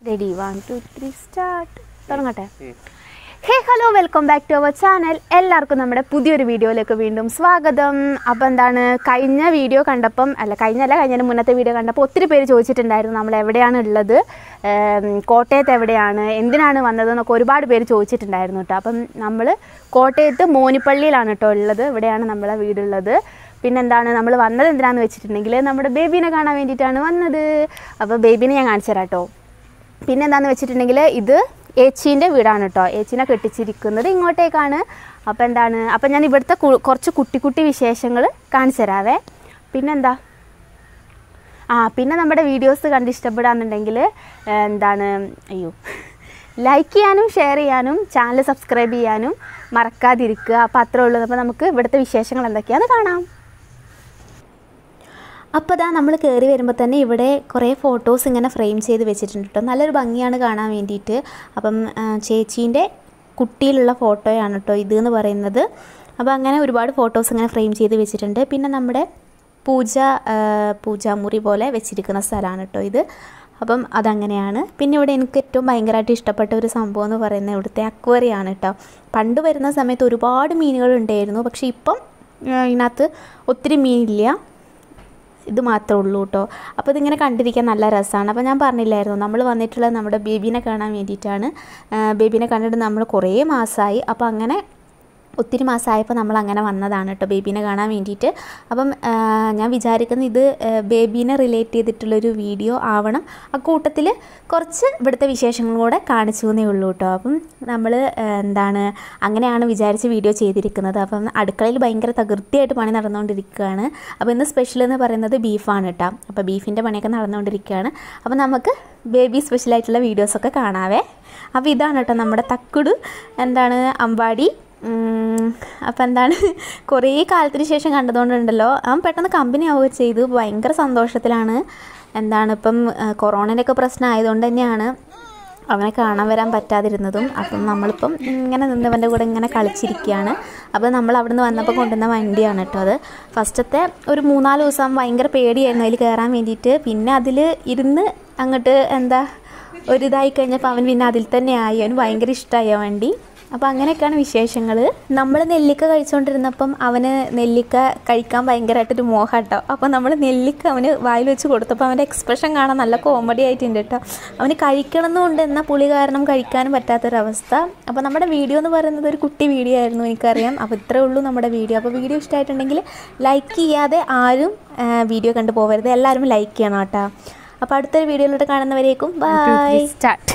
ready one two three start തുടങ്ങട്ടെ hey hello welcome back to our channel എല്ലാവർക്കും നമ്മുടെ പുതിയൊരു വീഡിയോയിലേക്ക് വീണ്ടും സ്വാഗതം അപ്പോൾ എന്താണ് കഴിഞ്ഞ വീഡിയോ കണ്ടപ്പം അല്ല കഴിഞ്ഞല്ല കഴിഞ്ഞതിന് മുന്നത്തെ വീഡിയോ കണ്ടപ്പോൾ ഒത്തിരി പേര് ചോദിച്ചിട്ടുണ്ടായിരുന്നു നമ്മൾ എവിടെയാണ് ഉള്ളത് ഏം, കോട്ടയത്ത് എവിടെയാണ് എന്തിനാണ് വന്നതെന്നൊക്കെ ഒരുപാട് പേര് ചോദിച്ചിട്ടുണ്ടായിരുന്നു കേട്ടോ അപ്പം നമ്മൾ കോട്ടയത്ത് മോനിപ്പള്ളിയിലാണ് കേട്ടോ ഉള്ളത് ഇവിടെയാണ് നമ്മളെ വീടുള്ളത് പിന്നെന്താണ് നമ്മൾ വന്നത് എന്തിനാന്ന് വെച്ചിട്ടുണ്ടെങ്കിൽ നമ്മുടെ ബേബീനെ കാണാൻ വേണ്ടിയിട്ടാണ് വന്നത് അപ്പോൾ ബേബീനെ ഞാൻ കാണിച്ചു തരാം കേട്ടോ പിന്നെ എന്താണെന്ന് വെച്ചിട്ടുണ്ടെങ്കിൽ ഇത് ഏച്ചീൻ്റെ വീടാണ് കേട്ടോ ഏച്ചീനെ കെട്ടിച്ചിരിക്കുന്നത് ഇങ്ങോട്ടേക്കാണ് അപ്പോൾ എന്താണ് അപ്പം ഞാൻ ഇവിടുത്തെ കു- കുറച്ച് കുട്ടി കുട്ടി വിശേഷങ്ങൾ കാണിച്ചു തരാവേ പിന്നെന്താ ആ പിന്നെ നമ്മുടെ വീഡിയോസ് കണ്ട് ഇഷ്ടപ്പെടാന്നുണ്ടെങ്കിൽ എന്താണ് അയ്യോ ലൈക്ക് ചെയ്യാനും ഷെയർ ചെയ്യാനും ചാനൽ സബ്സ്ക്രൈബ് ചെയ്യാനും മറക്കാതിരിക്കുക അപ്പോൾ അത്രേ ഉള്ളൂ അപ്പോൾ നമുക്ക് ഇവിടുത്തെ വിശേഷങ്ങൾ എന്തൊക്കെയാണെന്ന് കാണാം അപ്പോൾ അതാ നമ്മൾ കയറി വരുമ്പോൾ തന്നെ ഇവിടെ കുറേ ഫോട്ടോസ് ഇങ്ങനെ ഫ്രെയിം ചെയ്ത് വെച്ചിട്ടുണ്ട് കേട്ടോ നല്ലൊരു ഭംഗിയാണ് കാണാൻ വേണ്ടിയിട്ട് അപ്പം ആ, ചേച്ചീൻ്റെ കുട്ടിയിലുള്ള ഫോട്ടോയാണ് കേട്ടോ ഇത് എന്ന് പറയുന്നത് അപ്പോൾ അങ്ങനെ ഒരുപാട് ഫോട്ടോസ് ഇങ്ങനെ ഫ്രെയിം ചെയ്ത് വെച്ചിട്ടുണ്ട് പിന്നെ നമ്മുടെ പൂജ ആ, പൂജാമുറി പോലെ വെച്ചിരിക്കുന്ന സ്ഥലമാണ് കേട്ടോ ഇത് അപ്പം അതങ്ങനെയാണ് പിന്നെ ഇവിടെ എനിക്ക് ഏറ്റവും ഭയങ്കരമായിട്ട് ഇഷ്ടപ്പെട്ട ഒരു സംഭവം എന്ന് പറയുന്നത് ഇവിടുത്തെ അക്വേറിയാണ് കേട്ടോ പണ്ട് വരുന്ന സമയത്ത് ഒരുപാട് മീനുകൾ ഉണ്ടായിരുന്നു പക്ഷേ ഇപ്പം ആ, ഇതിനകത്ത് ഒത്തിരി മീനില്ല ഇത് മാത്രമേ ഉള്ളൂ കേട്ടോ അപ്പോൾ ഇതിങ്ങനെ കണ്ടിരിക്കാൻ നല്ല രസമാണ് അപ്പോൾ ഞാൻ പറഞ്ഞില്ലായിരുന്നു നമ്മൾ വന്നിട്ടുള്ളത് നമ്മുടെ ബേബീനെ കാണാൻ വേണ്ടിയിട്ടാണ് ആ, ബേബീനെ കണ്ടിട്ട് നമ്മൾ കുറേ മാസമായി അപ്പോൾ അങ്ങനെ ഒത്തിരി മാസമായപ്പോൾ നമ്മൾ അങ്ങനെ വന്നതാണ് കേട്ടോ ബേബീനെ കാണാൻ വേണ്ടിയിട്ട് അപ്പം ആ, ഞാൻ വിചാരിക്കുന്നത് ഇത് ആ, ബേബീനെ റിലേറ്റ് ചെയ്തിട്ടുള്ളൊരു വീഡിയോ ആവണം അക്കൂട്ടത്തിൽ കുറച്ച് ഇവിടുത്തെ വിശേഷങ്ങളും കൂടെ കാണിച്ചു എന്നേ ഉള്ളൂ കേട്ടോ അപ്പം നമ്മൾ എന്താണ് അങ്ങനെയാണ് വിചാരിച്ച് വീഡിയോ ചെയ്തിരിക്കുന്നത് അപ്പം അടുക്കളയിൽ ഭയങ്കര തകൃതിയായിട്ട് പണി നടന്നുകൊണ്ടിരിക്കുകയാണ് അപ്പോൾ ഇന്ന് സ്പെഷ്യൽ എന്ന് പറയുന്നത് ബീഫാണ് കേട്ടോ അപ്പോൾ ബീഫിൻ്റെ പണിയൊക്കെ നടന്നുകൊണ്ടിരിക്കുകയാണ് അപ്പോൾ നമുക്ക് ബേബി സ്പെഷ്യലായിട്ടുള്ള വീഡിയോസൊക്കെ കാണാവേ അപ്പോൾ ഇതാണ് കേട്ടോ നമ്മുടെ തക്കുടു എന്താണ് അമ്പാടി അപ്പം എന്താണ് കുറേ കാലത്തിന് ശേഷം കണ്ടതുകൊണ്ടുണ്ടല്ലോ അവൻ പെട്ടെന്ന് കമ്പനി ആവുകയും ചെയ്തു ഭയങ്കര സന്തോഷത്തിലാണ് എന്താണ് ഇപ്പം കൊറോണയുടെ ഒക്കെ പ്രശ്നം ആയതുകൊണ്ട് തന്നെയാണ് അവനെ കാണാൻ വരാൻ പറ്റാതിരുന്നതും അപ്പം നമ്മളിപ്പം ഇങ്ങനെ നിന്നവൻ്റെ കൂടെ ഇങ്ങനെ കളിച്ചിരിക്കുകയാണ് അപ്പോൾ നമ്മൾ അവിടെ നിന്ന് വന്നപ്പോൾ കൊണ്ടുവന്ന വണ്ടിയാണ് കേട്ടോ അത് ഫസ്റ്റത്തെ ഒരു മൂന്നാല് ദിവസം ഭയങ്കര പേടിയായിരുന്നു അതിൽ കയറാൻ വേണ്ടിയിട്ട് പിന്നെ അതിൽ ഇരുന്ന് അങ്ങോട്ട് എന്താ ഒരിതായി കഴിഞ്ഞപ്പോൾ അവൻ പിന്നെ അതിൽ തന്നെ ആയി അവന് ഭയങ്കര ഇഷ്ടമായി ആ വണ്ടി അപ്പോൾ അങ്ങനെയൊക്കെയാണ് വിശേഷങ്ങൾ നമ്മൾ നെല്ലിക്ക കഴിച്ചുകൊണ്ടിരുന്നപ്പം അവന് നെല്ലിക്ക കഴിക്കാൻ ഭയങ്കരമായിട്ടൊരു മോഹം കേട്ടോ അപ്പോൾ നമ്മൾ നെല്ലിക്ക അവന് വായിൽ വെച്ച് കൊടുത്തപ്പോൾ അവൻ്റെ എക്സ്പ്രഷൻ കാണാൻ നല്ല കോമഡി ആയിട്ടുണ്ട് കേട്ടോ അവന് കഴിക്കണമെന്നുണ്ട് എന്നാൽ പുളി കാരണം കഴിക്കാനും പറ്റാത്തൊരവസ്ഥ അപ്പോൾ നമ്മുടെ വീഡിയോ എന്ന് പറയുന്നത് ഒരു കുട്ടി വീഡിയോ ആയിരുന്നു എനിക്കറിയാം അപ്പോൾ ഇത്രേ ഉള്ളൂ നമ്മുടെ വീഡിയോ അപ്പോൾ വീഡിയോ ഇഷ്ടമായിട്ടുണ്ടെങ്കിൽ ലൈക്ക് ചെയ്യാതെ ആരും വീഡിയോ കണ്ടു പോകരുത് എല്ലാവരും ലൈക്ക് ചെയ്യണം കേട്ടോ അപ്പോൾ അടുത്തൊരു വീഡിയോയിലൂടെ കാണുന്നവരേക്കും ബൈ സ്റ്റാർട്ട്